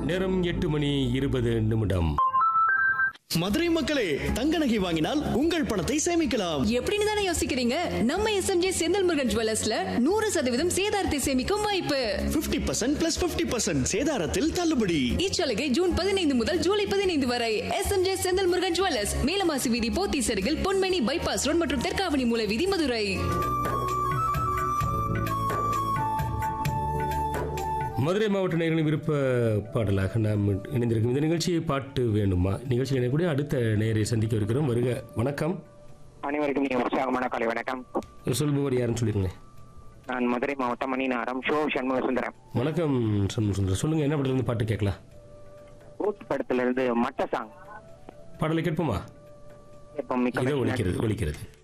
நேரம் எட்டு மணி இருபது நிமிடம் மதுரை மக்களே தங்க நகை வாங்கினால் உங்கள் பணத்தை சேமிக்கலாம் எப்படின்னு தானே யோசிக்கிறீங்க நம்ம எஸ்எம்ஜே செந்தில் முருகன் ஜுவல்லர்ஸ்ல நூறு சதவீதம் சேதாரத்தை சேமிக்கும் வாய்ப்பு 50% பர்சன்ட் பிளஸ் பிப்டி பர்சன்ட் சேதாரத்தில் தள்ளுபடி இச்சலுகை ஜூன் பதினைந்து முதல் ஜூலை பதினைந்து வரை எஸ்எம்ஜே செந்தில் முருகன் ஜுவல்லர்ஸ் மேலமாசி வீதி போத்தி சருகில் பொன்மணி பைபாஸ் ரோட் மற்றும் தெற்காவணி மூல வீதி மதுரை மதுரை மாவட்ட நேயர்களின் விருப்ப பாடலாக நாம் இணைந்திருக்கும் இந்த நிகழ்ச்சியை பாட்டு வேணுமா நிகழ்ச்சியில் இணையக்கூடிய அடுத்த நேயரை சந்திக்க இருக்கிறோம் வருக வணக்கம் அனைவருக்கும் நீ உற்சாகமான காலை வணக்கம் சொல்பவர் யாருன்னு சொல்லிருங்க நான் மதுரை மாவட்டம் மணிநாரம் ஷோ சண்முக சுந்தரம் வணக்கம் சண்முக சுந்தரம் சொல்லுங்க என்ன படத்துல இருந்து பாட்டு கேட்கலாம் ரூட் படத்துல இருந்து மட்ட சாங் பாடலை கேட்போமா இப்போ மிக்க இதோ மகிழ்ச்சி. ஒலிக்கிறது ஒலிக்கிறது